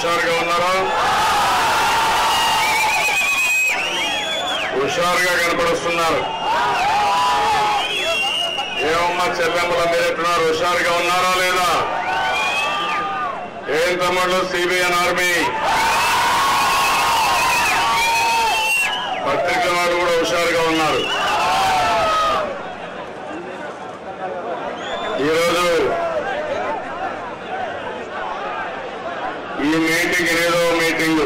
హుషారుగా ఉన్నారా హుషారుగా కనపడుస్తున్నారు ఏమమ్మా చెల్లెమ్మల మీరు ఎట్టున్నారు హుషారుగా ఉన్నారా లేదా ఏం తమ్ముళ్ళు సిబిఎన్ ఆర్మీ పత్రికల వారు కూడా హుషారుగా ఉన్నారు ఈరోజు ఈ మీటింగ్ ఏదో మీటింగ్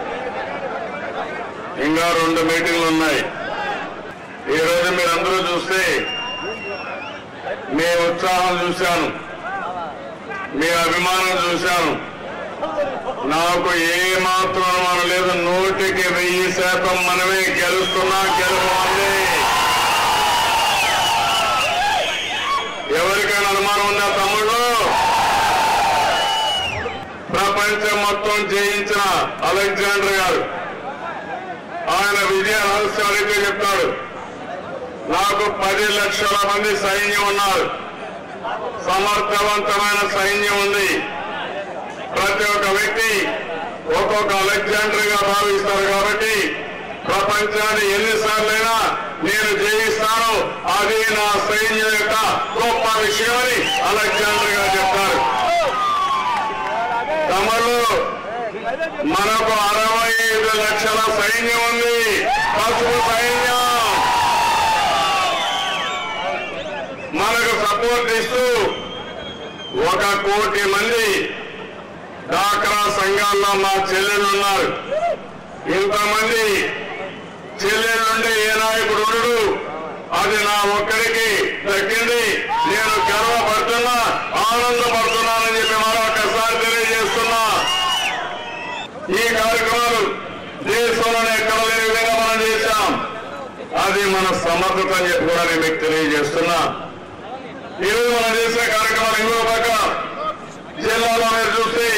ఇంకా రెండు మీటింగ్లు ఉన్నాయి ఈ రోజు మీరందరూ చూస్తే మీ ఉత్సాహం చూశాను మీ అభిమానం చూశాను నాకు ఏ మాత్రం అనుమానం లేదు నూటికి వెయ్యి శాతం మనమే గెలుస్తున్నాం గెలవాలి ఎవరికైనా అనుమానం ఉందా తమ్ముళ్ళు ప్రపంచం మొత్తం జయించిన అలెగ్జాండర్ గారు ఆయన విజయ రహస్యం అడిగితే చెప్తాడు నాకు పది లక్షల మంది సైన్యం ఉన్నారు సమర్థవంతమైన సైన్యం ఉంది ప్రతి ఒక్క వ్యక్తి ఒక్కొక్క అలెగ్జాండర్ గా భావిస్తారు కాబట్టి ప్రపంచాన్ని ఎన్నిసార్లైనా నేను జయిస్తాను అది నా సైన్యం యొక్క గొప్ప విషయం అని అలెగ్జాండర్ గారు చెప్తారు తమలో మనకు అరవై ఐదు లక్షల సైన్యం ఉంది పసుపు సైన్యం మనకు సపోర్ట్ ఇస్తూ ఒక కోటి మంది డాక్రా సంఘాల్లో మా చెల్లెలు ఉన్నారు ఇంతమంది చెల్లెలుండి ఏ నాయకుడు ఉండడు అది నా ఒక్కడికి దక్కింది నేను గర్వపడుతున్నా ఆనందపడుతున్నానని చెప్పి మరొకసారి తెలియజేస్తున్నా ఈ కార్యక్రమాలు దేశంలోనే ఎక్కడ లేని విధంగా మనం చేశాం అది మన సమర్థత అని చెప్పి కూడా నేను మీకు తెలియజేస్తున్నా ఈరోజు మనం చేసిన కార్యక్రమాలు ఇంకో పక్క జిల్లాలో మీరు చూస్తే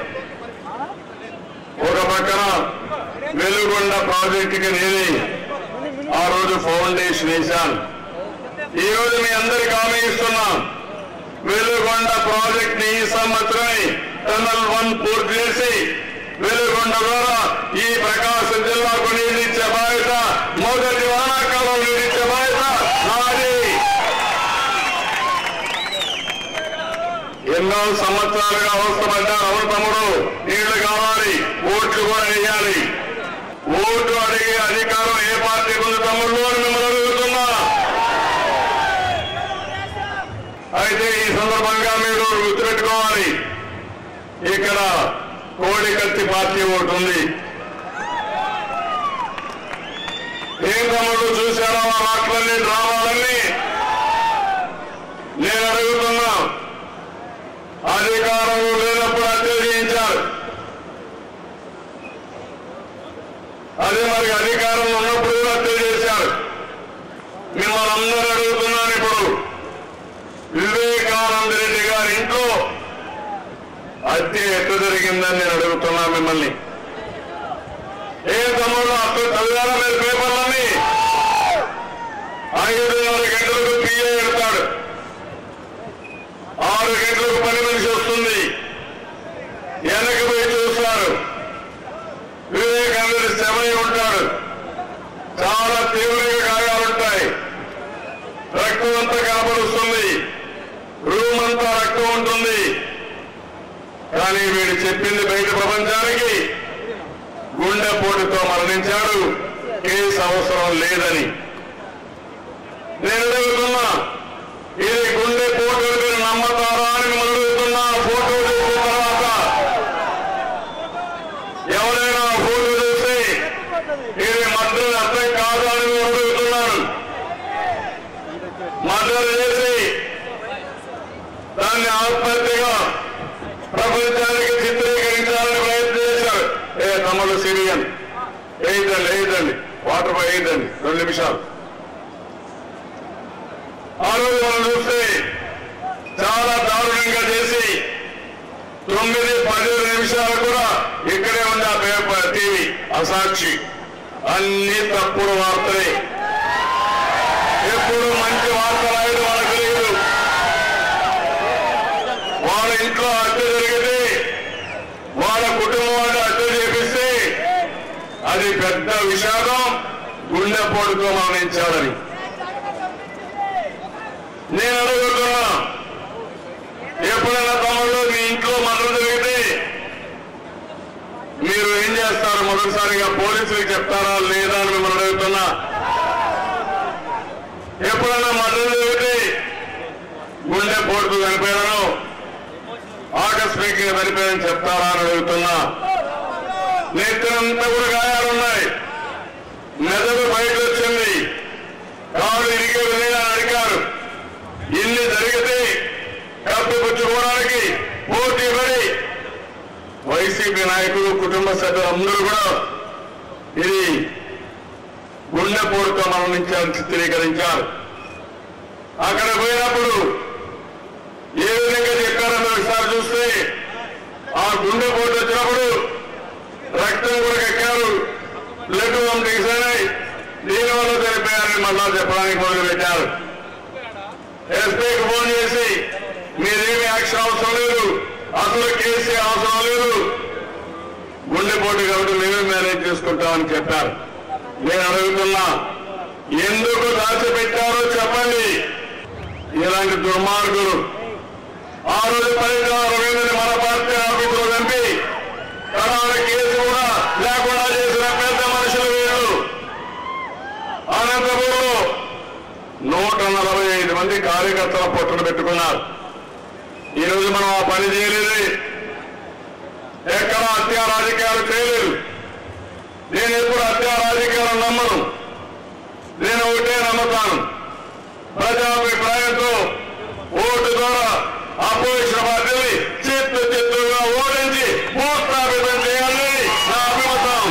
ఒక పక్కన వెలుగొండ ప్రాజెక్టుకి నేనే ఆ రోజు ఫౌండేషన్ వేశాను ఈ రోజు మీ అందరికి హామీ ఇస్తున్నాం వెలుగొండ ప్రాజెక్ట్ ని ఈ సంవత్సరమే టనల్ వన్ పూర్తి చేసి వెలుగొండ ద్వారా ఈ ప్రకాశం జిల్లాకు నీళ్ళు ఇచ్చే బాధ్యత మొదటి వానాకాలం నీళ్ళు ఇచ్చే బాధ్యత నాది ఎన్నో సంవత్సరాలుగా అవసరపడ్డారు అవును తమ్ముడు నీళ్లు కావాలి ఓట్లు కూడా వేయాలి ఓటు అడిగే అధికారం ఏ పార్టీకి ఉంది తమ్ముళ్ళు అని మిమ్మల్ని అడుగుతున్నా అయితే ఈ సందర్భంగా మీరు గుర్తుపెట్టుకోవాలి ఇక్కడ కోడికత్తి పార్టీ ఒకటి ఉంది ఏం తమ్ముడు చూశారా ఆ మాటలన్నీ డ్రామాలన్నీ నేను అడుగుతున్నా అధికారం లేనప్పుడు హత్య చేయించారు అదే మరి అధికారం ఉన్నప్పుడు కూడా హత్య చేశారు మిమ్మల్ని అందరూ అడుగుతున్నాను ఇప్పుడు వివేకానంద రెడ్డి గారి ఇంట్లో హత్య ఎట్లా జరిగిందని నేను అడుగుతున్నా మిమ్మల్ని ఏ తమ్ముడు అప్పుడు చదివారా మీరు పేపర్లన్నీ ఐదున్నర గంటలకు పిఏ ఎడతాడు ఆరు గంటలకు పని మనిషి వస్తుంది వెనక పోయి చూస్తారు వివేకానంద శమై ఉంటాడు చాలా తీవ్రంగా గాయాలుంటాయి రక్తం అంతా కనపడుస్తుంది రూమ్ అంతా రక్తం ఉంటుంది కానీ వీడు చెప్పింది బయట ప్రపంచానికి గుండెపోటుతో మరణించాడు కేసు అవసరం లేదని నేను అడుగుతున్నా ఇది గుండె పోటు మీరు నమ్మతారా అని మిమ్మల్ని అడుగుతున్నా ఫోటో చూసిన తర్వాత ఎవరైనా ఆ ఫోటో చూసి ఇది మద్దతు అర్థం కాదు అని మీరు అడుగుతున్నాను మద్దతు చేసి దాన్ని ఆత్మహత్యగా ప్రపంచానికి చిత్రీకరించాలని ప్రయత్నం చేశారు ఏ తమ్ముడు సిరియన్ వేయదండి వేయదండి వాటర్ పై వేయదండి రెండు నిమిషాలు ఆ రోజు మనం చూస్తే చాలా దారుణంగా చేసి తొమ్మిది పదిహేను నిమిషాలు కూడా ఇక్కడే ఉంది ఆ పేపర్ టీవీ అసాక్షి అన్ని తప్పుడు వార్తలే ఎప్పుడు మంచి వార్త రాయడం వాళ్ళకి తెలియదు వాళ్ళ ఇంట్లో హత్య జరిగితే వాళ్ళ కుటుంబం పెద్ద విషాదం గుండెపోటుతో మరణించాడని నేను అడుగుతున్నా ఎప్పుడైనా తమలో మీ ఇంట్లో మరణం జరిగితే మీరు ఏం చేస్తారు మొదటిసారిగా పోలీసులకు చెప్తారా లేదా అని మిమ్మల్ని అడుగుతున్నా ఎప్పుడైనా మరణం జరిగితే గుండె పోటుతో చనిపోయాను ఆకస్మికంగా చనిపోయారని చెప్తారా అని అడుగుతున్నా నెత్తినంతా కూడా గాయాలున్నాయి మెదడు బయట వచ్చింది కాళ్ళు ఇరిగే విధంగా నడికారు ఇన్ని జరిగితే కప్పిపుచ్చుకోవడానికి పోటీ పడి వైసీపీ నాయకులు కుటుంబ సభ్యులందరూ కూడా ఇది గుండెపోటుతో మరణించాలని చిత్రీకరించారు అక్కడ పోయినప్పుడు ఏ విధంగా చెప్పారో మీరు ఒకసారి చూస్తే ఆ గుండెపోటు వచ్చినప్పుడు రక్తం కూడా ఎక్కారు బ్లడ్ పంపింగ్ అయినాయి దీనివల్ల చనిపోయారని మళ్ళా చెప్పడానికి మొదలు పెట్టారు ఎస్పీకి ఫోన్ చేసి మీరేమి యాక్షన్ అవసరం లేదు అసలు కేసీ అవసరం లేదు గుండెపోటు కాబట్టి మేమే మేనేజ్ చేసుకుంటామని చెప్పారు నేను అడుగుతున్నా ఎందుకు దాచిపెట్టారో చెప్పండి ఇలాంటి దుర్మార్గులు ఆ రోజు పరిశ్రమ రవీంద్రని మన పార్టీ ఆఫీసులో చంపి కరోనా కేసు కూడా లేకుండా చేసిన పెద్ద మనుషులు వీళ్ళు అనంతపురంలో నూట నలభై ఐదు మంది కార్యకర్తల పొట్టను పెట్టుకున్నారు ఈ రోజు మనం ఆ పని చేయలేదు ఎక్కడ హత్యా రాజకీయాలు చేయలేదు నేను ఎప్పుడు హత్యా రాజకీయాలు నమ్మను నేను ఒకటే నమ్ముతాను ప్రజాభిప్రాయంతో ఓటు ద్వారా అపోజిషన్ పార్టీని చిత్తు చిత్తుగా ఓడించి భూస్థాపితం చేయాలని నా అభిమతం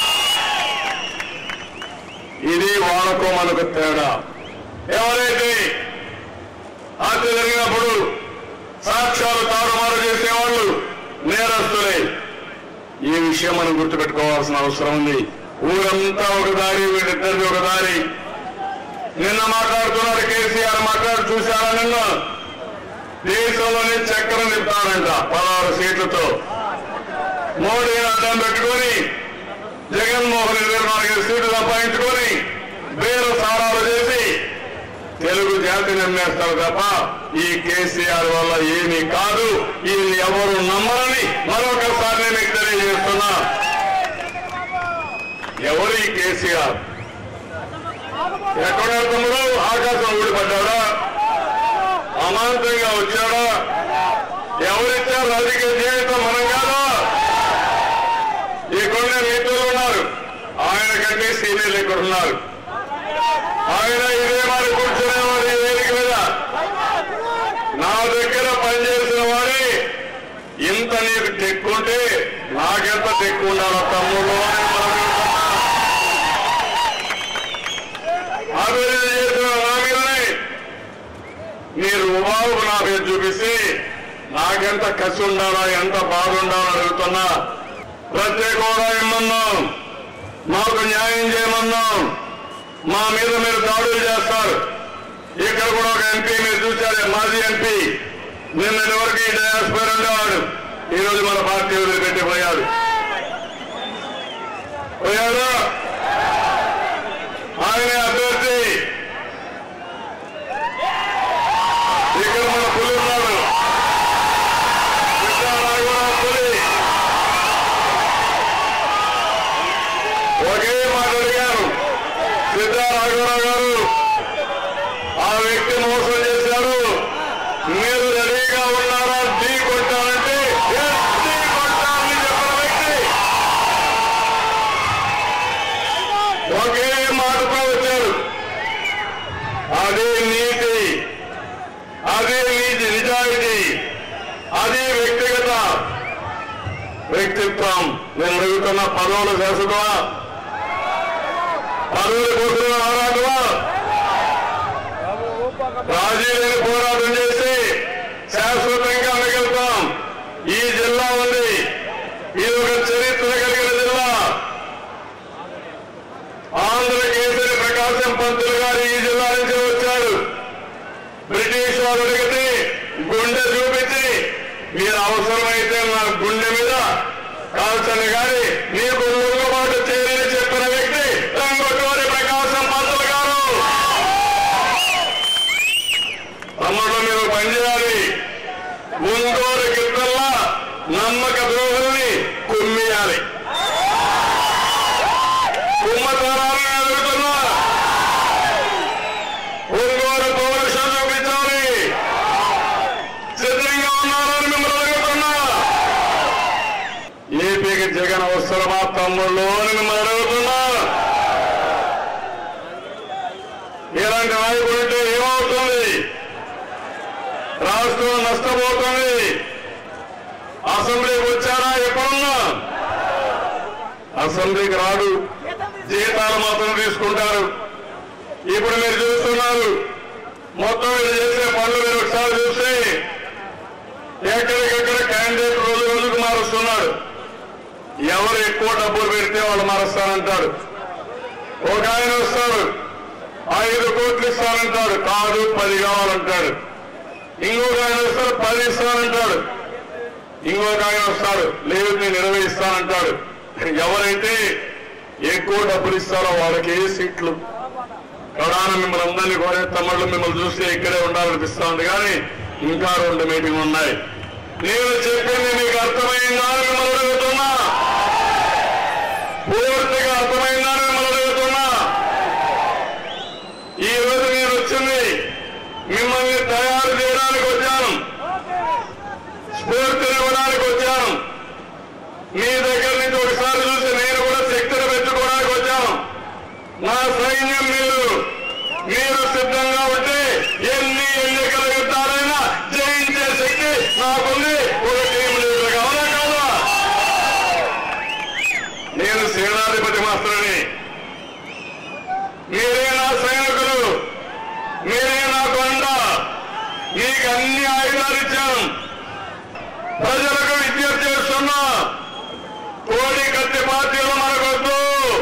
ఇది వాళ్ళకు మనకు తేడా ఎవరైతే హత్య జరిగినప్పుడు సాక్ష్యాలు తారుమారు చేసేవాళ్ళు నేరస్తులే ఈ విషయం మనం గుర్తుపెట్టుకోవాల్సిన అవసరం ఉంది ఊరంతా ఒక దారి వీళ్ళిద్దరిది ఒక దారి నిన్న మాట్లాడుతున్నారు కేసీఆర్ మాట్లాడు చూశారా నిన్న దేశంలోనే చక్రం తిప్పుతాడంట పదహారు సీట్లతో మోడీని అడ్డం పెట్టుకొని జగన్మోహన్ రెడ్డి నాలుగైదు సీట్లు సంపాదించుకొని వేరు సారాలు చేసి తెలుగు జాతి నమ్మేస్తారు తప్ప ఈ కేసీఆర్ వల్ల ఏమీ కాదు ఈయన్ని ఎవరు నమ్మరని మరొకసారి నేను మీకు తెలియజేస్తున్నా ఎవరు ఈ కేసీఆర్ ఎక్కడ తమ్ముడు ఆకాశం ఊడిపడ్డాడా అమాంతంగా వచ్చాడా ఎవరిచ్చారు రాజకీయ జీవితం మనం కాదా ఈ కొన్ని మిత్రులు ఉన్నారు ఆయన కంటే సీనియర్లు ఇక్కడ ఉన్నారు ఆయన ఇదే మరి కూర్చునేవాడు ఈ వేదిక మీద నా దగ్గర పనిచేసిన వాడే ఇంత నీకు టెక్కుంటే నాకెంత టెక్కు ఉండాలి తమ్ముడు అని మనం అభివృద్ధి చేసిన నా మీదనే మీరు ఉబాబు నా పేరు చూపిస్తే నాకెంత కసి ఉండాలా ఎంత బాగుండాలో అడుగుతున్నా ప్రత్యేక హోదా ఇమ్మన్నాం మాకు న్యాయం చేయమన్నాం మా మీద మీరు దాడులు చేస్తారు ఇక్కడ కూడా ఒక ఎంపీ మీరు చూశారు మాజీ ఎంపీ నిన్నటి వరకు ఈ డయాస్పర్ ఉండేవాడు ఈ రోజు మన పార్టీ వదిలిపెట్టి పోయాడు పోయాడు ఆయన అభ్యర్థి ఇక్కడ మన పులి ఉన్నాడు సిద్ధారాఘవరావు పులి ఒకే మాట అడిగాను సిద్ధారాఘవరావు గారు ఆ వ్యక్తి మోసం చేశారు మీరు రెడీగా ఉన్నారా ఢీ కొట్టాలంటే "Yes, ఢీ కొట్టాలని చెప్పిన వ్యక్తి ఒకే మాటతో వచ్చారు అదే నీతి అదే నీతి నిజాయితీ అదే వ్యక్తిగత వ్యక్తిత్వం నేను అడుగుతున్న పదవుల శాశ్వతమా పదవుల కోసం ఆరాటమా రాజీ లేని పోరాటం చేసి శాశ్వతంగా మిగులుతాం ఈ జిల్లా ఉంది ఇది ఒక చరిత్ర కలిగిన జిల్లా ఆంధ్రకేసరి ప్రకాశం పంతులు గారు ఈ జిల్లా నుంచి వచ్చాడు బ్రిటిష్ వారు అడిగితే గుండె చూపించి మీరు అవసరమైతే నా గుండె మీద కాల్చండి కానీ నీకు లొంగబాటు చేయని చెప్పిన అవసరమా తమ్ముళ్ళు అని మిమ్మల్ని అడుగుతున్నా ఇలాంటి నాయకుడు ఉంటే ఏమవుతుంది రాష్ట్రం నష్టపోతుంది అసెంబ్లీకి వచ్చారా ఎప్పుడున్నా అసెంబ్లీకి రాడు జీతాలు మాత్రం తీసుకుంటారు ఇప్పుడు మీరు చూస్తున్నారు మొత్తం వీళ్ళు చేసే పనులు మీరు ఒకసారి చూస్తే ఎక్కడికెక్కడ క్యాండిడేట్ రోజు రోజుకు మారుస్తున్నాడు ఎవరు ఎక్కువ డబ్బులు పెడితే వాళ్ళు మారుస్తానంటాడు ఒక ఆయన వస్తాడు ఐదు కోట్లు ఇస్తానంటాడు కాదు పది కావాలంటాడు ఇంకొక ఆయన వస్తాడు పది ఇస్తానంటాడు ఇంకొక ఆయన వస్తాడు లేదు నేను ఇరవై ఇస్తానంటాడు ఎవరైతే ఎక్కువ డబ్బులు ఇస్తారో వాళ్ళకి ఏ సీట్లు ప్రధాన మిమ్మల్ని అందరినీ కోరే తమ్ముళ్ళు మిమ్మల్ని చూస్తే ఇక్కడే ఉండాలనిపిస్తోంది కానీ ఇంకా రెండు మీటింగ్ ఉన్నాయి నేను చెప్పింది మీకు అర్థమైందా అని మిమ్మల్ని అడుగుతున్నా పూర్తిగా అర్థమైందా అని మిమ్మల్ని అడుగుతున్నా ఈ రోజు నేను వచ్చింది మిమ్మల్ని తయారు చేయడానికి వచ్చాను స్ఫూర్తినివ్వడానికి వచ్చాను మీ దగ్గర నుంచి ఒకసారి చూసి నేను కూడా శక్తిని పెట్టుకోవడానికి వచ్చాను నా సైన్యం మీరు మీరు సిద్ధంగా ఉంటే ఎన్ని ఎన్నికల యుద్ధాలైనా జయించే శక్తి నాకుంది ఒక టీం లీడర్ అవునా కాదా నేను సేనాధిపతి మాత్రమే మీరే నా సైనికులు మీరే నా కొండ మీకు అన్ని ఆయుధాలు ఇచ్చాను ప్రజలకు విజ్ఞప్తి చేస్తున్నా కోడి కత్తి పార్టీలు మనకొద్దు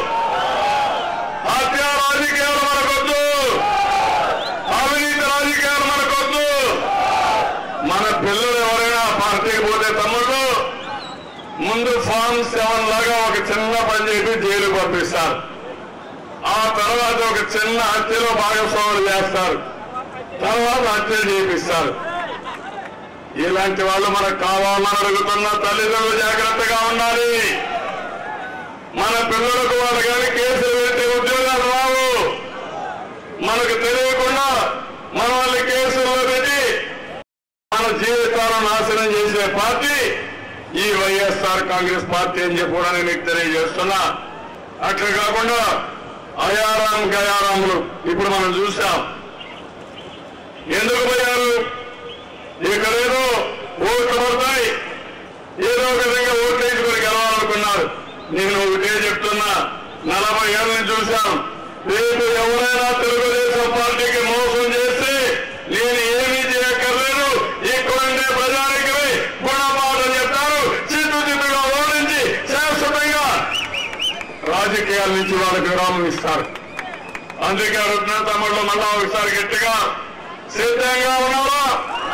హత్య రాజకీయాలు మనకొద్దు అవినీతి రాజకీయాలు మనకొద్దు మన పిల్లలు ఎవరైనా పార్టీకి పోతే తమ్ముళ్ళు ముందు ఫామ్ సెవెన్ లాగా ఒక చిన్న పని చేసి జైలు పంపిస్తారు ఆ తర్వాత ఒక చిన్న హత్యలో భాగస్వాములు చేస్తారు తర్వాత హత్యలు చేపిస్తారు ఇలాంటి వాళ్ళు మనకు కావాలని అడుగుతున్న తల్లిదండ్రులు జాగ్రత్తగా ఉండాలి మన పిల్లలకు వాళ్ళు కానీ కేసులు పెడితే ఉద్యోగాలు రావు మనకు తెలియకుండా మన వాళ్ళ కేసుల్లో పెట్టి మన జీవితాలను నాశనం చేసే పార్టీ ఈ వైఎస్ఆర్ కాంగ్రెస్ పార్టీ అని చెప్పి కూడా నేను మీకు తెలియజేస్తున్నా అట్లా కాకుండా అయారాం గయారాములు ఇప్పుడు మనం చూసాం ఎందుకు పోయారు ఇక్కడేదో ఓట్లు పడతాయి ఏదో ఒక విధంగా ఓట్లు వేసుకొని గెలవాలనుకున్నారు నేను ఒకటే చెప్తున్నా నలభై ఏళ్ళని చూశాను రేపు ఎవరైనా తెలుగుదేశం పార్టీకి మోసం చేస్తే నేను ఏమీ చేయక్కర్లేదు ఇక్కడుండే ప్రజానికమే గుణపాఠం చెప్తారు చిత్తు చిత్తుగా ఓడించి శాశ్వతంగా రాజకీయాల నుంచి వాళ్ళకి విరామం ఇస్తారు అందుకే అడుగుతున్న తమ్ముళ్ళు మళ్ళా ఒకసారి గట్టిగా సిద్ధంగా ఉన్నారా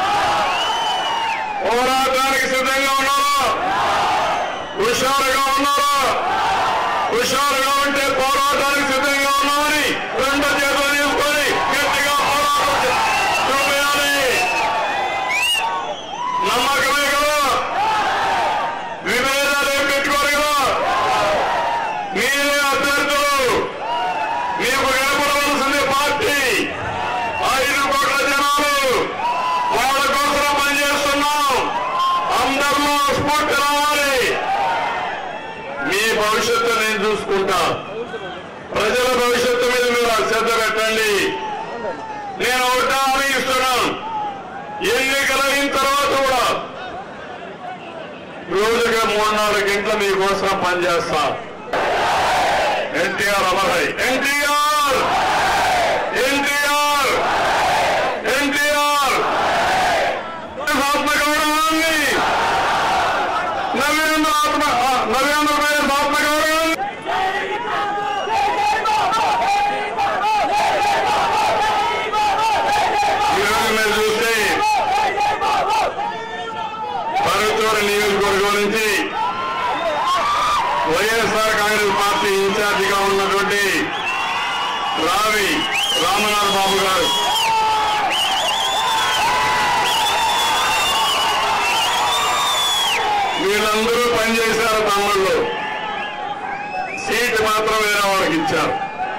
పోరాటానికి సిద్ధంగా ఉన్నారా హుషారుగా ఉన్నారా హుషారుగా ఉంటే పోరాటానికి సిద్ధంగా ఉన్నామని రెండు చేతులు తీసుకొని గట్టిగా పోరాటం చే- చూపించాలి నమ్మకమే కదా విభేదాలు ఏం పెట్టుకోరు కదా మీరే అభ్యర్థులు మీకు కనపడవలసింది పార్టీ ఐదు కోట్ల జనాలు వాళ్ళ కోసం పనిచేస్తున్నాం అందరిలో స్ఫూర్తి రావాలి మీ భవిష్యత్తు నేను చూసుకుంటా ప్రజల భవిష్యత్తు మీద మీరు శ్రద్ధ పెట్టండి నేను ఒకటే హామీ ఇస్తున్నాను ఎన్నికలైన తర్వాత కూడా రోజుగా మూడు నాలుగు గంటల మీకోసం పనిచేస్తా ఎన్టీఆర్ అమరై ఎన్టీఆర్ ఎన్టీఆర్ ఎన్టీఆర్ ఆత్మగౌరవాన్ని నరేంద్ర ఆత్మ ఆ, నరేంద్ర వైఎస్ ఆత్మగౌరవాన్ని ఈరోజు మీరు చూస్తే పరుచూరు నియోజకవర్గం నుంచి వైఎస్ఆర్ కాంగ్రెస్ పార్టీ ఇన్ఛార్జిగా ఉన్నటువంటి రావి రామనాథ్ బాబు గారు వీళ్ళందరూ పనిచేశారు తమ్ముళ్ళు సీట్ మాత్రం వేరే వాళ్ళకి ఇచ్చారు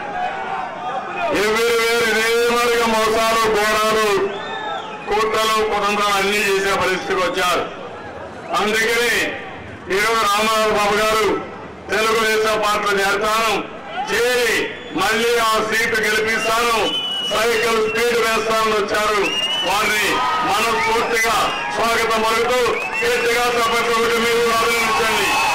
ఎవరు వేరు ఇదే మరిగా మోసాలు ఘోరాలు కూటలు కుటుంబం అన్ని చేసే పరిస్థితికి వచ్చారు అందుకని ఈరోజు రామనాథ్ బాబు గారు తెలుగుదేశం పార్టీలో చేరతాను చేరి మళ్ళీ ఆ సీటు గెలిపిస్తాను సైకిల్ స్పీడ్ వేస్తానని వచ్చారు వారిని మనస్ఫూర్తిగా స్వాగతం పలుకుతూ గట్టిగా తప్పకుండా మీరు అభినందించండి